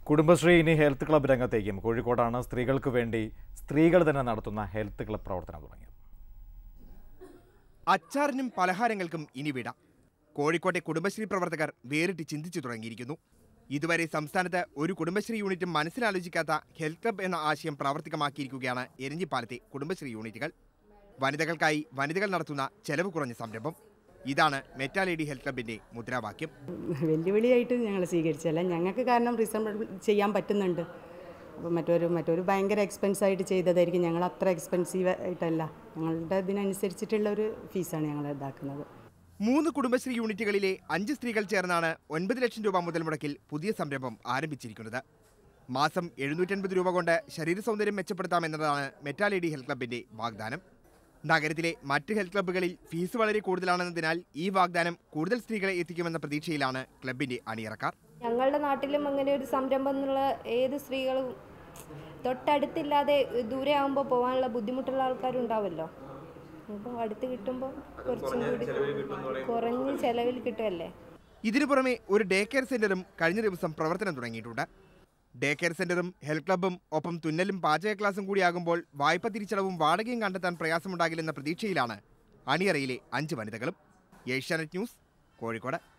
കുടുംബശ്രീ ഇനി health club രംഗത്തേക്കും കോഴിക്കോടാണ് സ്ത്രീകൾക്ക് വേണ്ടി സ്ത്രീകൾ തന്നെ നടത്തുന്ന ഹെൽത്ത് ക്ലബ്ബ് പ്രവർത്തനം തുടങ്ങിയത് അച്ചാറിനും പലഹാരങ്ങൾക്കും ഇനി വിട കോഴിക്കോട്ടെ കുടുംബശ്രീ പ്രവർത്തകർ വേറിട്ട് ചിന്തിച്ചു തുടങ്ങിയിരിക്കുന്നു ഇതുവരെ സംസ്ഥാനത്ത് ഒരു കുടുംബശ്രീ യൂണിറ്റും മനസ്സിലാലോചിക്കാത്ത ഹെൽത്ത് ക്ലബ് എന്ന ആശയം പ്രാവർത്തികമാക്കിയിരിക്കുകയാണ് എരഞ്ഞിപ്പാലത്തെ കുടുംബശ്രീ യൂണിറ്റുകൾ വനിതകൾക്കായി വനിതകൾ നടത്തുന്ന ചെലവ് കുറഞ്ഞ സംരംഭം ഇതാണ് മെറ്റാലേഡി ഹെൽത്ത് ക്ലബിന്റെ മുദ്രാവാക്യം വെല്ലുവിളിയായിട്ട് ഞങ്ങൾ സ്വീകരിച്ചല്ല ഞങ്ങൾക്ക് കാരണം റീസണബിൾ ചെയ്യാൻ പറ്റുന്നുണ്ട് അപ്പോൾ മറ്റൊരു മറ്റൊരു ഭയങ്കര എക്സ്പെൻസ് ആയിട്ട് ചെയ്തതായിരിക്കും ഞങ്ങൾ അത്ര എക്സ്പെൻസീവ് ആയിട്ടല്ല ഞങ്ങളുടെ ഇതിനനുസരിച്ചിട്ടുള്ള ഒരു ഫീസാണ് ഞങ്ങൾ ഇതാക്കുന്നത് മൂന്ന് കുടുംബശ്രീ യൂണിറ്റുകളിലെ അഞ്ച് സ്ത്രീകൾ ചേർന്നാണ് ഒൻപത് ലക്ഷം രൂപ മുതൽ മുടക്കിൽ പുതിയ സംരംഭം ആരംഭിച്ചിരിക്കുന്നത് മാസം എഴുന്നൂറ്റൻപത് രൂപ കൊണ്ട് ശരീര സൗന്ദര്യം മെച്ചപ്പെടുത്താമെന്നതാണ് മെറ്റാലേഡി ഹെൽത്ത് ക്ലബിന്റെ വാഗ്ദാനം നഗരത്തിലെ മറ്റ് ഹെൽത്ത് ക്ലബ്ബുകളിൽ ഫീസ് വളരെ കൂടുതലാണെന്നതിനാൽ ഈ വാഗ്ദാനം കൂടുതൽ സ്ത്രീകളെ എത്തിക്കുമെന്ന പ്രതീക്ഷയിലാണ് ക്ലബിന്റെ അണിയറക്കാർ ഞങ്ങളുടെ നാട്ടിലും അങ്ങനെ ഒരു സംരംഭം എന്നുള്ള ഏത് സ്ത്രീകളും തൊട്ടടുത്തില്ലാതെ ദൂരെ ആകുമ്പോൾ പോകാനുള്ള ബുദ്ധിമുട്ടുള്ള ആൾക്കാരുണ്ടാവുമല്ലോ അപ്പോൾ അടുത്ത് കിട്ടുമ്പോൾ കുറച്ചും കൂടി കുറഞ്ഞ ചെലവിൽ കിട്ടുമല്ലേ ഇതിനു പുറമെ ഒരു ഡേ കെയർ സെന്ററും കഴിഞ്ഞ ദിവസം പ്രവർത്തനം തുടങ്ങിയിട്ടുണ്ട് ഡേ കെയർ സെന്ററും ഹെൽത്ത് ക്ലബ്ബും ഒപ്പം തുന്നലും പാചക ക്ലാസും കൂടിയാകുമ്പോൾ വായ്പ തിരിച്ചടവും വാടകയും കണ്ടെത്താൻ പ്രയാസമുണ്ടാകില്ലെന്ന പ്രതീക്ഷയിലാണ് അണിയറയിലെ അഞ്ച് വനിതകളും ഏഷ്യാനെറ്റ് ന്യൂസ് കോഴിക്കോട്